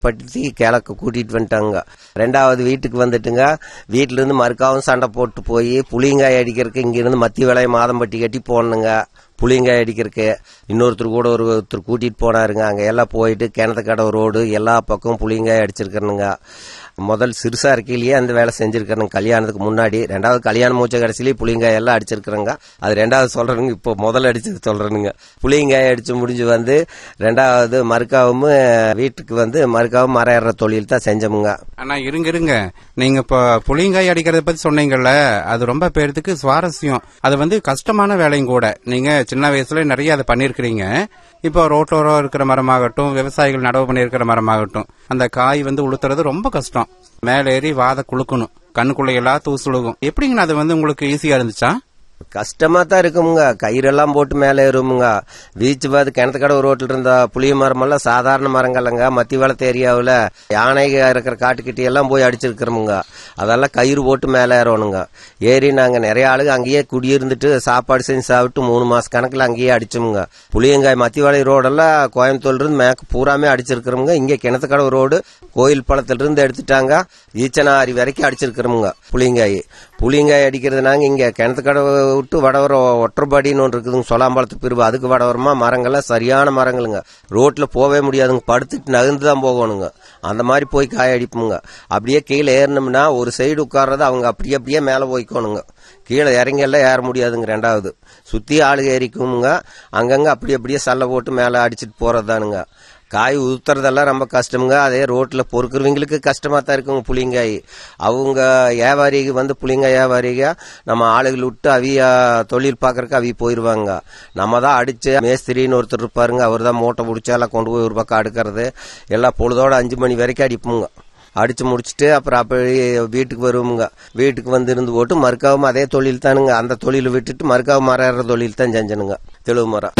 படுத்தி கிழக்கு கூட்டிட்டு வந்துட்டாங்க ரெண்டாவது வீட்டுக்கு வந்துட்டுங்க வீட்டுல இருந்து மறுக்காவும் சண்டை போட்டு போய் புளியங்காய் அடிக்கிறதுக்கு இங்கிருந்து மத்தி விளைய மாதம்பட்டி கட்டி போடணுங்க புளியங்காய் அடிக்கிறதுக்கு இன்னொருத்தர் கூட ஒரு ஒருத்தர் கூட்டிட்டு போனாருங்க அங்க எல்லாம் போயிட்டு கிணத்து கடை ரோடு எல்லா பக்கமும் புளியங்காய் அடிச்சிருக்கிறனுங்க முதல் சிறுசா இருக்கையிலேயே அந்த வேலை செஞ்சிருக்கிறேங்க கல்யாணத்துக்கு முன்னாடி ரெண்டாவது கல்யாணம் மூச்ச கடைசிலேயே புளியங்காய் எல்லாம் அடிச்சிருக்கிறேங்க அது ரெண்டாவது சொல்றேனுங்க இப்போ முதல் அடிச்சது சொல்றேனுங்க புளியங்காய் அடிச்சு முடிஞ்சு வந்து ரெண்டாவது மறுக்காவும் வீட்டுக்கு வந்து மறுக்காவும் மரம் ஏறுற தொழில் தான் செஞ்சோமுங்க ஆனா இருங்க இருங்க நீங்க இப்ப புளியங்காய் அடிக்கிறத பத்தி சொன்னீங்கல்ல அது ரொம்ப பேர்த்துக்கு சுவாரஸ்யம் அது வந்து கஷ்டமான வேலையும் கூட நீங்க சின்ன வயசுல நிறைய அதை பண்ணிருக்கிறீங்க இப்போ ரோட்டோரம் இருக்கிற மரமாகட்டும் விவசாயிகள் நடவு பண்ணியிருக்கிற மரமாகட்டும் அந்த காய் வந்து உளுத்துறது ரொம்ப கஷ்டம் மேல ஏறி வாத குளுக்கணும் கண்ணுக்குள்ள எல்லாம் தூசுழுகும் எப்படிங்கண்ணா அது வந்து உங்களுக்கு ஈஸியா இருந்துச்சா கஷ்டமா தான் இருக்குமுங்க கயிறெல்லாம் போட்டு மேலே ஏறுமுங்க பீச் பாது கிணத்துக்கடை ரோட்டில் இருந்த புளிய மரம் எல்லாம் சாதாரண மரங்கள்லங்க மத்தி வளர்த்த ஏரியாவில் யானைக இருக்கிற காட்டுக்கிட்ட எல்லாம் போய் அடிச்சிருக்கிறோமுங்க அதெல்லாம் கயிறு போட்டு மேலே ஏறணுங்க ஏறி நாங்கள் நிறைய ஆளுங்க அங்கேயே குடியிருந்துட்டு சாப்பாடு செஞ்சு சாப்பிட்டு மூணு மாச கணக்கில் அங்கேயே அடிச்சோமுங்க புளியங்காய் மத்திவாளை ரோடெல்லாம் கோயம்புத்தூர்ல இருந்து மேற்கு பூராமே அடிச்சிருக்கிறோமுங்க இங்கே கிணத்துக்கடை ரோடு கோயில் பழத்துல இருந்து எடுத்துட்டாங்க ஈச்சனாரி வரைக்கும் அடிச்சிருக்கிறோமுங்க புளியங்காய் புளியங்காய் அடிக்கிறது நாங்கள் இங்கே கிணத்துக்கடை விட்டு வடவரம் ஒற்றப்பாடின்னு ஒன்று இருக்குதுங்க சொலாம்பாளத்து பிரிவு அதுக்கு வடவரமா மரங்கள்லாம் சரியான மரங்களுங்க ரோட்ல போவே முடியாதுங்க படுத்துட்டு நகர்ந்து தான் போகணுங்க அந்த மாதிரி போய் காய அடிப்போங்க அப்படியே கீழே ஏறினோம்னா ஒரு சைடு உட்கார்றது அவங்க அப்படியே அப்படியே மேலே போய்க்கோணுங்க கீழே இறங்கி எல்லாம் ஏற முடியாதுங்க ரெண்டாவது சுத்தி ஆளு ஏறிக்குமுங்க அங்கங்க அப்படி அப்படியே சல்ல போட்டு மேலே அடிச்சிட்டு போறதுதானுங்க காய் உதுத்துறதெல்லாம் ரொம்ப கஷ்டமுங்க அதே ரோட்ல பொறுக்கிறவங்களுக்கு கஷ்டமா தான் இருக்குங்க புளியங்காய் அவங்க வியாபாரிக்கு வந்து புளியங்காய் வியாபாரிக நம்ம ஆளுகள் விட்டு அவிய தொழில் பார்க்கறக்கு அவிய போயிருவாங்க நம்ம தான் அடிச்சு மேஸ்திரின்னு ஒருத்தர் இருப்பாருங்க அவர் தான் மூட்டை பிடிச்சா எல்லாம் கொண்டு போய் ஒரு பக்கம் அடுக்கிறது எல்லாம் பொழுதோட அஞ்சு மணி வரைக்கும் அடிப்போங்க அடிச்சு முடிச்சுட்டு அப்புறம் அப்படி வீட்டுக்கு வருவோமுங்க வீட்டுக்கு வந்து இருந்து போட்டு மறுக்காவும் அதே தொழில் தானுங்க அந்த தொழில் விட்டுட்டு மறுக்காவும் மரம் ஏறுற தொழில் தான் செஞ்சனுங்க தெளிவு மரம்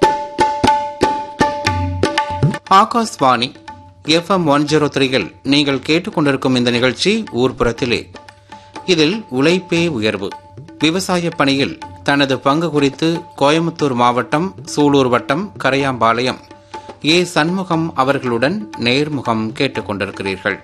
ஆகாஷ்வாணி எஃப்எம் ஒன் ஜீரோ த்ரீயில் நீங்கள் கேட்டுக்கொண்டிருக்கும் இந்த நிகழ்ச்சி ஊர்ப்புறத்திலே இதில் உழைப்பே உயர்வு விவசாய பணியில் தனது பங்கு குறித்து கோயம்புத்தூர் மாவட்டம் சூலூர் வட்டம் கரையாம்பாளையம் ஏ சண்முகம் அவர்களுடன் நேர்முகம் கேட்டுக்கொண்டிருக்கிறீர்கள்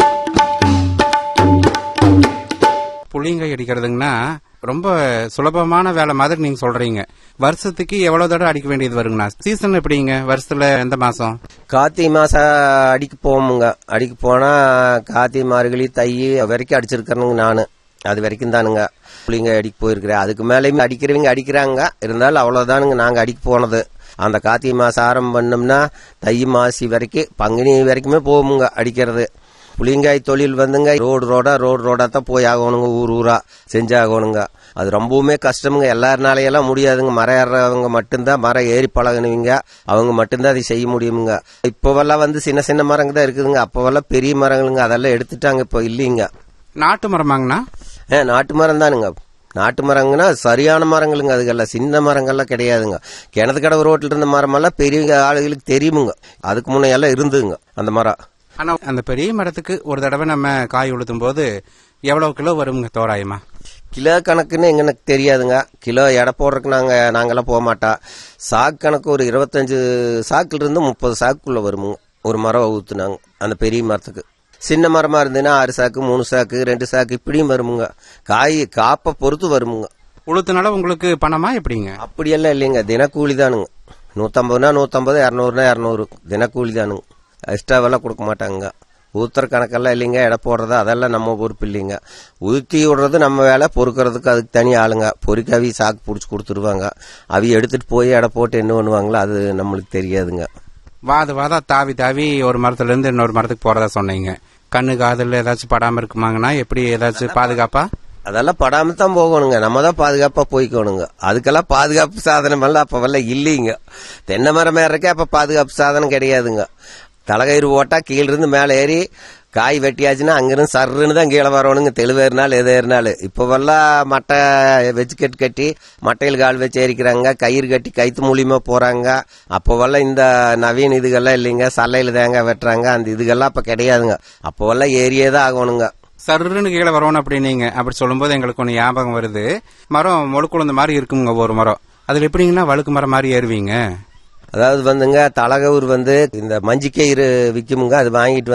புளியங்காய் அடிக்கிறதுங்கன்னா ரொம்ப சுலபமான வேலை மாதிரி நீங்க சொல்றீங்க வருஷத்துக்கு எவ்வளவு தடவை அடிக்க வேண்டியது வருங்கண்ணா சீசன் எப்படிங்க வருஷத்துல எந்த மாசம் கார்த்திகை மாசம் அடிக்க போவோமுங்க அடிக்க போனா கார்த்திகை மார்கழி தை வரைக்கும் அடிச்சிருக்கிறனுங்க நானு அது வரைக்கும் தானுங்க புளிங்க அடிக்க போயிருக்கிறேன் அதுக்கு மேலேயும் அடிக்கிறவங்க அடிக்கிறாங்க இருந்தாலும் அவ்வளவுதானுங்க நாங்க அடிக்க போனது அந்த கார்த்திகை மாசம் ஆரம்பம் பண்ணோம்னா தை மாசி வரைக்கும் பங்குனி வரைக்குமே போவோமுங்க அடிக்கிறது புளியங்காய் தொழில் வந்துங்க ரோடு ரோடா ரோடு ரோடா தான் போய் ஆகணுங்க ஊர் ஊரா செஞ்சாகணுங்க அது ரொம்பவுமே கஷ்டமுங்க எல்லாருனாலையெல்லாம் முடியாதுங்க மரம் ஏறுறவங்க மட்டும்தான் மரம் ஏறி பழகினவங்க அவங்க மட்டும்தான் அதை செய்ய முடியுமுங்க இப்போவெல்லாம் வந்து சின்ன சின்ன மரங்க தான் இருக்குதுங்க அப்போவெல்லாம் பெரிய மரங்களுங்க அதெல்லாம் எடுத்துட்டாங்க இப்போ இல்லைங்க நாட்டு மரமாங்கண்ணா ஏ நாட்டு மரம் தானுங்க நாட்டு மரங்கன்னா சரியான மரங்களுங்க அதுக்கெல்லாம் சின்ன மரங்கள்லாம் கிடையாதுங்க கிணத்து கடவு ரோட்டில் இருந்த மரமெல்லாம் பெரிய ஆளுகளுக்கு தெரியுமுங்க அதுக்கு முன்ன எல்லாம் இருந்துங்க அந்த மரம் ஆனா அந்த பெரிய மரத்துக்கு ஒரு தடவை நம்ம காய் உளுத்தும் போது எவ்வளவு கிலோ வருங்க தோராயமா கிலோ கணக்குன்னு எங்களுக்கு தெரியாதுங்க கிலோ எடை போடுறதுக்கு நாங்கள் நாங்கெல்லாம் போக மாட்டோம் சாக்கு கணக்கு ஒரு இருபத்தஞ்சு சாக்குல இருந்து முப்பது சாக்குக்குள்ள வருமுங்க ஒரு மரம் ஊத்துனாங்க அந்த பெரிய மரத்துக்கு சின்ன மரமா இருந்ததுன்னா ஆறு சாக்கு மூணு சாக்கு ரெண்டு சாக்கு இப்படியும் வருமுங்க காய் காப்பை பொறுத்து வருமுங்க உளுத்துனால உங்களுக்கு பணமா எப்படிங்க அப்படியெல்லாம் இல்லைங்க தினக்கூலி தானுங்க நூற்றம்பதுனா நூற்றம்பது இரநூறுனா இரநூறு தினக்கூலி தானுங்க எக்ஸ்ட்ராவெல்லாம் கொடுக்க மாட்டாங்க ஊத்துற கணக்கெல்லாம் இல்லைங்க எடை போடுறது அதெல்லாம் நம்ம பொறுப்பு இல்லைங்க ஊற்றி விடுறது நம்ம வேலை பொறுக்கிறதுக்கு அதுக்கு தனி ஆளுங்க பொறுக்கி அவி சாக்கு பிடிச்சி கொடுத்துருவாங்க அவி எடுத்துட்டு போய் எடை போட்டு என்ன பண்ணுவாங்களோ அது நம்மளுக்கு தெரியாதுங்க வாத வாதா தாவி தாவி ஒரு மரத்துல இருந்து இன்னொரு மரத்துக்கு போறதா சொன்னீங்க கண்ணு காதல் ஏதாச்சும் படாம இருக்குமாங்கண்ணா எப்படி ஏதாச்சும் பாதுகாப்பா அதெல்லாம் படாம தான் போகணுங்க நம்ம தான் பாதுகாப்பா போய்க்கணுங்க அதுக்கெல்லாம் பாதுகாப்பு சாதனம் எல்லாம் அப்பவெல்லாம் இல்லைங்க தென்னை மரம் ஏறக்கே அப்ப பாதுகாப்பு சாதனம் கிடையாதுங்க தலைகயிறு போட்டா கீழ இருந்து மேலே ஏறி காய் வெட்டியாச்சுன்னா அங்கிருந்து சர்ருன்னு தான் கீழே வரணுங்க தெளிவேறினாலும் எது ஏறினாலும் இப்போவெல்லாம் மட்டை வெச்சுக்கெட்டு கட்டி மட்டையில் கால் வச்சு ஏறிக்கிறாங்க கயிறு கட்டி கைத்து மூலியமா போறாங்க அப்போவெல்லாம் இந்த நவீன இதுகள்லாம் இல்லைங்க சல்லையில் தேங்காய் வெட்டுறாங்க அந்த இதுகள்லாம் அப்ப கிடையாதுங்க அப்போவெல்லாம் ஏரியே தான் ஆகணுங்க சருன்னு கீழே வரணும் அப்படின்னீங்க அப்படி சொல்லும்போது எங்களுக்கு ஒன்று ஞாபகம் வருது மரம் முழுக்குழுந்த மாதிரி இருக்குங்க ஒரு மரம் அதுல எப்படிங்கன்னா வழுக்கு மரம் மாதிரி ஏறுவீங்க அதாவது வந்துங்க தலகவுர் வந்து இந்த மஞ்சி கயிறு விற்குமுங்க அது வாங்கிட்டு